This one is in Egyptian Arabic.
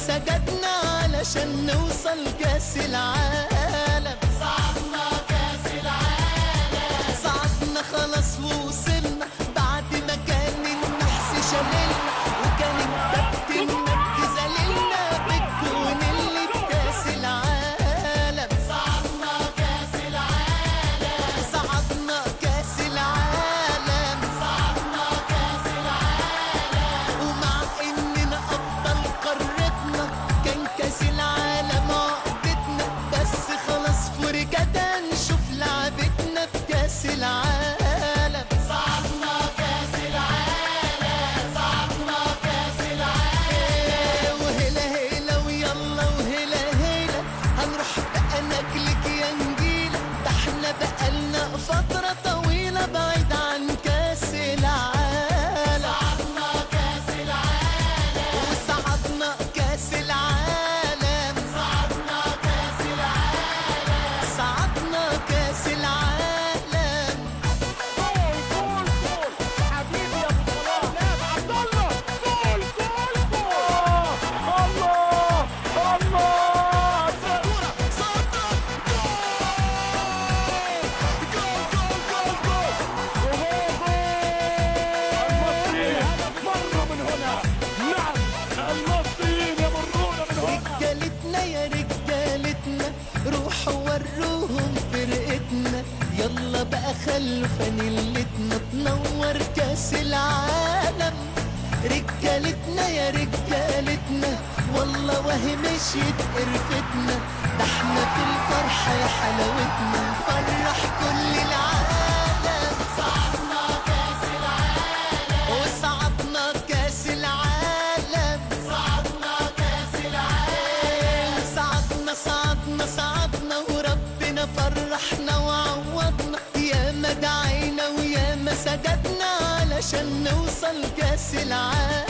سجدنا علشان نوصل كاس العالم صعدنا كاس العالم صعدنا خلاص ووصلنا بعد ما كان النحس شللنا وكان الكابتن مجدي زللنا بالجون اللي في كاس العالم صعدنا كاس العالم صعدنا كاس العالم صعدنا كاس العالم ومع اننا ابطال قارتنا كان كاس العالم عقدتنا بس خلاص فرجة نشوف لعبتنا في كاس العالم صعدنا كاس العالم صعدنا كاس العالم وهلا هلا ويلا وهلا هلا هنروح بقى ناكلك يا نجيلة ده احنا بقالنا فترة طويلة بعيد عن كاس العالم صعدنا كاس العالم وصعدنا كاس العالم صعدنا كاس العالم صعدنا كاس العالم جول جول جول حبيبي يا ابو صلاح لاعب عبد الله جول جول جول الله الله كورة صدق جول جول جول جول المصريين مروا من هنا نعم المصريين يمرون من هنا رجالتنا يا رجالتنا روحوا وروهم فرقتنا يلا بقى خلوا فانيلتنا تنور كاس العالم رجالتنا يا رجالتنا والله وهي مشيت قرفتنا ده احنا في الفرحة يا حلاوتنا نفرح كل العالم صعدنا كاس العالم وصعدنا كاس العالم صعدنا كاس العالم صعدنا صعدنا صعدنا وربنا فرحنا وعوضنا يا ما دعينا ويا ما سجدنا علشان نوصل كاس العالم